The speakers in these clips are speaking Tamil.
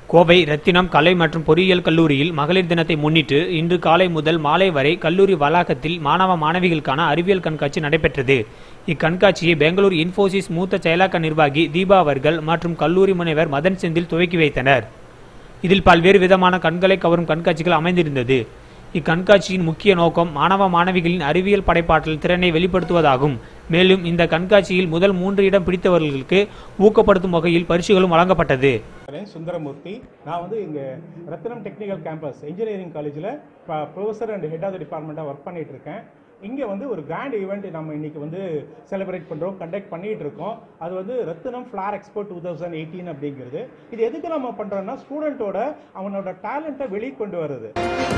கோவை ரத்தினம் கலை மற்றும் பொறியியல் கல்லூரியில் மகளிர் தினத்தை முன்னிட்டு இன்று காலை முதல் மாலை வரை கல்லூரி வளாகத்தில் மாணவ மாணவிகளுக்கான அறிவியல் கண்காட்சி நடைபெற்றது இக்கண்காட்சியை பெங்களூர் இன்ஃபோசிஸ் மூத்த செயலாக்க நிர்வாகி தீபா அவர்கள் மற்றும் கல்லூரி முனைவர் மதன் செந்தில் துவக்கி வைத்தனர் இதில் பல்வேறு விதமான கண்களை கவரும் கண்காட்சிகள் அமைந்திருந்தது இக்கண்காட்சியின் முக்கிய நோக்கம் மாணவ மாணவிகளின் அறிவியல் படைப்பாற்றல் திறனை வெளிப்படுத்துவதாகும் மேலும் இந்த கண்காட்சியில் முதல் மூன்று இடம் பிடித்தவர்களுக்கு ஊக்கப்படுத்தும் வகையில் பரிசுகளும் வழங்கப்பட்டது என் சுந்தரமூர்த்தி நான் வந்து இங்கே ரத்னம் டெக்னிக்கல் கேம்பஸ் இன்ஜினியரிங் காலேஜில் professor and head of the டிபார்ட்மெண்ட்டாக ஒர்க் பண்ணிட்டு இருக்கேன் இங்கே வந்து ஒரு கிராண்ட் ஈவெண்ட் நம்ம இன்னைக்கு வந்து செலிப்ரேட் பண்ணுறோம் கண்டக்ட் பண்ணிட்டு இருக்கோம் அது வந்து ரத்தினம் ஃப்ளார் எக்ஸ்போ டூ தௌசண்ட் எயிட்டீன் அப்படிங்கிறது இது எதுக்கு நம்ம பண்ணுறோம்னா ஸ்டூடெண்ட்டோட அவனோட டேலண்ட்டை வெளிக்கொண்டு வருது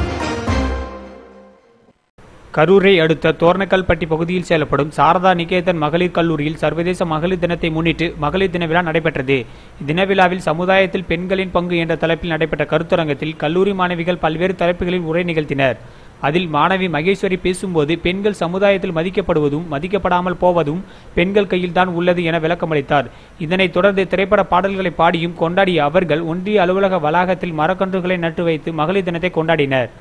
கரூரை அடுத்த தோர்ணக்கல்பட்டி பகுதியில் செயல்படும் சாரதா நிகேதன் மகளிர் கல்லூரியில் சர்வதேச மகளிர் தினத்தை முன்னிட்டு மகளிர் தின விழா நடைபெற்றது இத்தின விழாவில் சமுதாயத்தில் பெண்களின் பங்கு என்ற தலைப்பில் நடைபெற்ற கருத்தரங்கத்தில் கல்லூரி மாணவிகள் பல்வேறு தலைப்புகளில் உரை நிகழ்த்தினர் அதில் மாணவி மகேஸ்வரி பேசும்போது பெண்கள் சமுதாயத்தில் மதிக்கப்படுவதும் மதிக்கப்படாமல் போவதும் பெண்கள் கையில்தான் உள்ளது என விளக்கமளித்தார் இதனைத் தொடர்ந்து திரைப்பட பாடல்களை பாடியும் கொண்டாடிய அவர்கள் ஒன்றிய அலுவலக வளாகத்தில் மரக்கன்றுகளை நட்டு வைத்து மகளிர் தினத்தை கொண்டாடினர்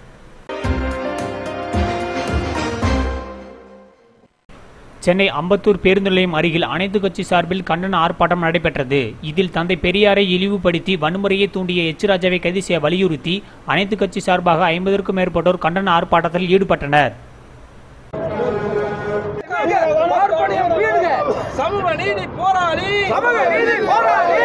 சென்னை அம்பத்தூர் பேருந்து நிலையம் அருகில் அனைத்து கட்சி சார்பில் கண்டன ஆர்ப்பாட்டம் நடைபெற்றது இதில் தந்தை பெரியாரை இழிவுபடுத்தி வன்முறையை தூண்டிய எச் ராஜாவை கைது செய்ய வலியுறுத்தி அனைத்து கட்சி சார்பாக ஐம்பதற்கும் மேற்பட்டோர் கண்டன ஆர்ப்பாட்டத்தில் ஈடுபட்டனர் பார்ப்பனியம் வீடுக சமூக நீதி போராளி சமூக நீதி போராளி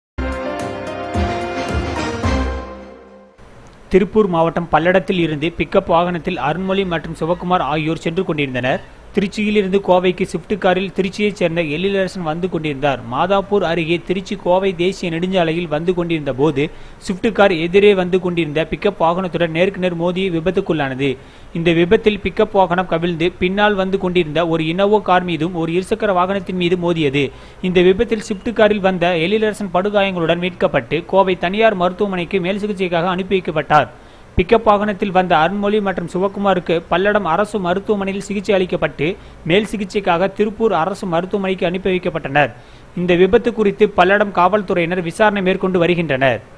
திருப்பூர் மாவட்டம் பல்லடத்தில் இருந்து பிக்கப் வாகனத்தில் அருண்மொழி மற்றும் சிவகுமார் ஆகியோர் சென்று கொண்டிருந்தனர் திருச்சியில் இருந்து கோவைக்கு ஸ்விஃப்ட் காரில் திருச்சியைச் சேர்ந்த எழிலரசன் வந்து கொண்டிருந்தார் மாதாப்பூர் அருகே திருச்சி கோவை தேசிய நெடுஞ்சாலையில் வந்து கொண்டிருந்த போது ஸ்விஃப்ட் கார் எதிரே வந்து கொண்டிருந்த பிக்கப் வாகனத்துடன் நேருக்கு நேர் மோதி விபத்துக்குள்ளானது இந்த விபத்தில் பிக்கப் வாகனம் கவிழ்ந்து பின்னால் வந்து கொண்டிருந்த ஒரு இனோவோ கார் மீதும் ஒரு இருசக்கர வாகனத்தின் மீது மோதியது இந்த விபத்தில் ஸ்விஃப்ட் காரில் வந்த எழிலரசன் படுகாயங்களுடன் மீட்கப்பட்டு கோவை தனியார் மருத்துவமனைக்கு மேல் சிகிச்சைக்காக அனுப்பி வைக்கப்பட்டார் பிக்கப் வாகனத்தில் வந்த அருண்மொழி மற்றும் சிவகுமாருக்கு பல்லடம் அரசு மருத்துவமனையில் சிகிச்சை அளிக்கப்பட்டு மேல் சிகிச்சைக்காக திருப்பூர் அரசு மருத்துவமனைக்கு அனுப்பி வைக்கப்பட்டனர் இந்த விபத்து குறித்து பல்லடம் காவல்துறையினர் விசாரணை மேற்கொண்டு வருகின்றனர்